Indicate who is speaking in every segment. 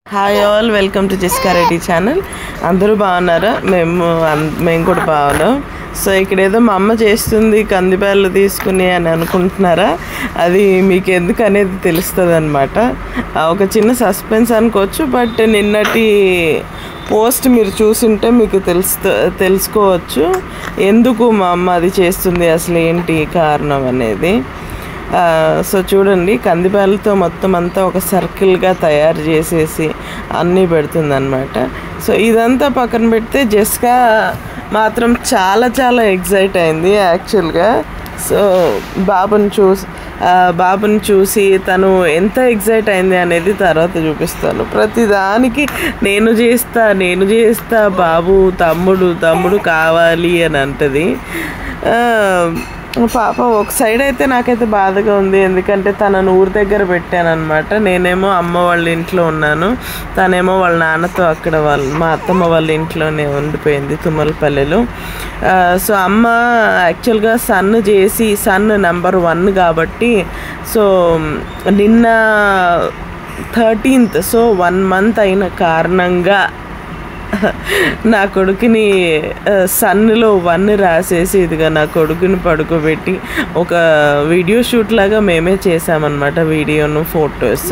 Speaker 1: hi all welcome to Jeska Reddy channel అందరూ బాగున్నారా మేము అన్- మేము కూడా బాగున్నాం సో ఇక్కడ ఏదో మా అమ్మ చేస్తుంది కందిపాయలు తీసుకుని అని అనుకుంటున్నారా అది మీకు ఎందుకు అనేది తెలుస్తుంది అనమాట ఒక చిన్న సస్పెన్స్ అనుకోవచ్చు బట్ నిన్నటి పోస్ట్ మీరు చూసుంటే మీకు తెలుస్తు తెలుసుకోవచ్చు ఎందుకు మా అమ్మ అది చేస్తుంది అసలు ఏంటి కారణం అనేది ఆ, సో చూడండి కందిపాలతో మొత్తం అంతా ఒక సర్కిల్గా తయారు చేసేసి అన్నీ పెడుతుందన్నమాట సో ఇదంతా పక్కన పెడితే జెస్కా మాత్రం చాలా చాలా ఎగ్జైట్ అయింది యాక్చువల్గా సో బాబుని చూసి ఆ, బాబుని చూసి తను ఎంత ఎగ్జైట్ అయింది అనేది తర్వాత చూపిస్తాను ప్రతిదానికి నేను చేస్తా నేను చేస్తా బాబు తమ్ముడు తమ్ముడు కావాలి అని అంటది ఆ, పాప ఒక సైడ్ అయితే నాకైతే బాధగా ఉంది ఎందుకంటే తనను ఊరి దగ్గర పెట్టాను అనమాట నేనేమో అమ్మ వాళ్ళ ఇంట్లో ఉన్నాను తనేమో వాళ్ళ నాన్నతో అక్కడ వాళ్ళ మా అత్తమ్మ వాళ్ళ ఇంట్లోనే ఉండిపోయింది తుమ్మలపల్లెలో ఆ, సో అమ్మ యాక్చువల్గా సన్ చేసి సన్ నెంబర్ వన్ కాబట్టి సో నిన్న థర్టీన్త్ సో వన్ మంత్ అయిన కారణంగా నా కొడుకుని సన్నులో వన్ రాసేసి ఇదిగా నా కొడుకుని పడుకోబెట్టి ఒక వీడియో షూట్ లాగా మేమే చేసామన్నమాట వీడియోను ఫొటోస్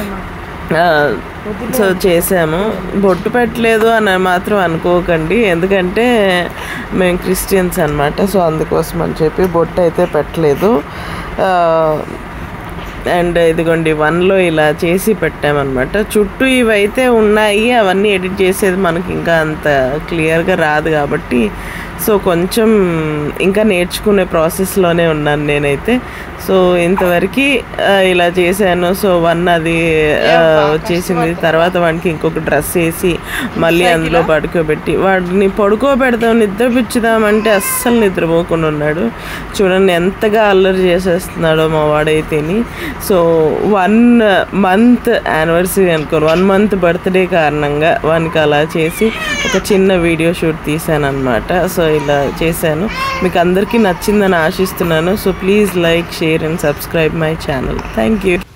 Speaker 1: సో చేసాము బొట్టు పెట్టలేదు అని మాత్రం అనుకోకండి ఎందుకంటే మేము క్రిస్టియన్స్ అనమాట సో అందుకోసం అని చెప్పి బొట్టు అయితే పెట్టలేదు ఆ, అండ్ ఇదిగోండి వన్లో ఇలా చేసి పెట్టామన్నమాట చుట్టూ ఇవైతే ఉన్నాయి అవన్నీ ఎడిట్ చేసేది మనకి ఇంకా అంత క్లియర్గా రాదు కాబట్టి సో కొంచెం ఇంకా నేర్చుకునే ప్రాసెస్లోనే ఉన్నాను నేనైతే సో ఇంతవరకు ఆ, ఇలా చేశాను సో వన్ అది ఆ, వచ్చేసింది తర్వాత వాడికి ఇంకొక డ్రెస్ వేసి మళ్ళీ అందులో పడుకోబెట్టి వాడిని పడుకోబెడదాం నిద్రపిచ్చుదామంటే అస్సలు నిద్రపోకుండా ఉన్నాడు చూడండి ఎంతగా అల్లరి చేసేస్తున్నాడో మా వాడైతేని సో వన్ మంత్ యానివర్సరీ అనుకోరు వన్ మంత్ బర్త్డే కారణంగా వానికి అలా చేసి ఒక చిన్న వీడియో షూట్ తీసాను అనమాట సో ఇలా చేశాను మీకు అందరికీ నచ్చిందని ఆశిస్తున్నాను so please like share and subscribe my channel thank you